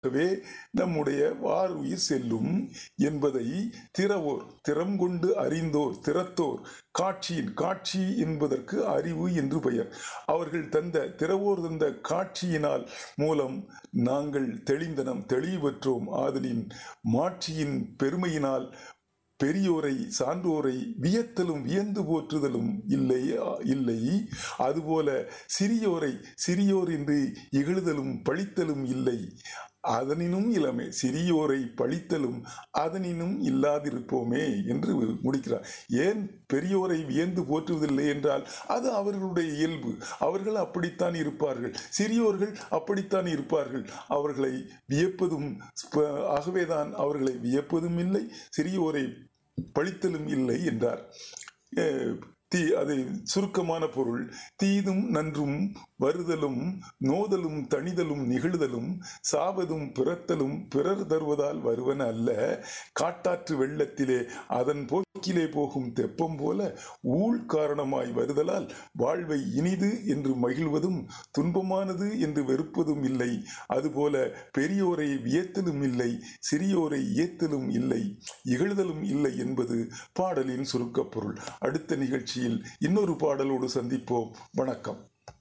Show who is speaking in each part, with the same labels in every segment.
Speaker 1: ஆகவே நம்முடைய வாருயிர் செல்லும் என்பதை திறவோர் திறம் கொண்டு அறிந்தோர் திறத்தோர் காட்சியின் காட்சி என்பதற்கு அறிவு என்று பெயர் அவர்கள் தந்த திறவோர் தந்த காட்சியினால் மூலம் நாங்கள் தெளிந்தனம் தெளிவு பெற்றோம் ஆதலின் மாட்சியின் பெருமையினால் பெரியோரை சான்றோரை வியத்தலும் வியந்து போற்றுதலும் இல்லை இல்லை அதுபோல சிறியோரை சிறியோர் என்று இகழுதலும் பழித்தலும் இல்லை அதனினும் இளமை சிறியோரை பழித்தலும் அதனினும் இல்லாதிருப்போமே என்று முடிக்கிறார் ஏன் பெரியோரை வியந்து போற்றுவதில்லை என்றால் அது அவர்களுடைய இயல்பு அவர்கள் அப்படித்தான் இருப்பார்கள் சிறியோர்கள் அப்படித்தான் இருப்பார்கள் அவர்களை வியப்பதும் ஆகவேதான் அவர்களை வியப்பதும் இல்லை சிறியோரை பழித்தலும் இல்லை என்றார் தீ அது சுருக்கமான பொருள் தீதும் நன்றும் வருதலும் நோதலும் தணிதலும் நிகழ்தலும் சாவதும் பிறத்தலும் பிறர் தருவதால் வருவன அல்ல காட்டாற்று வெள்ளத்திலே அதன் போக்கிலே போகும் தெப்பம் போல ஊழ் காரணமாய் வருதலால் வாழ்வை இனிது என்று மகிழ்வதும் துன்பமானது என்று வெறுப்பதும் இல்லை அதுபோல பெரியோரை வியத்தலும் இல்லை சிறியோரை ஏத்தலும் இல்லை இகழ்தலும் இல்லை என்பது பாடலின் சுருக்கப் பொருள் அடுத்த நிகழ்ச்சி நிகழ்ச்சியில் இன்னொரு பாடலோடு சந்திப்போம் வணக்கம்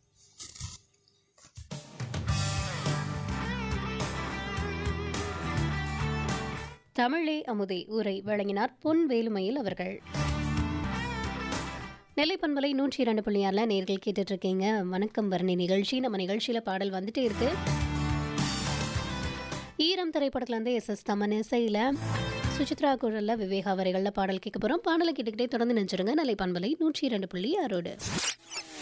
Speaker 2: தமிழே அமுதே உரை வழங்கினார் பொன் வேலுமையில் அவர்கள் நெல்லை பண்பலை நூற்றி இரண்டு புள்ளி ஆறில் நேர்கள் கேட்டுட்டு இருக்கீங்க வணக்கம் வரணி நிகழ்ச்சி நம்ம நிகழ்ச்சியில் பாடல் வந்துட்டே இருக்கு ஈரம் திரைப்படத்துலேருந்து எஸ் எஸ் தமன் இசையில் சுசித்ரா குரலில் விவேகா வரைகளில் பாடல் கேட்க போகிறோம் பாடலை கேட்டுக்கிட்டே தொடர்ந்து நினைச்சிருங்க நெல்லை பண்பலை நூற்றி இரண்டு புள்ளி ஆறோடு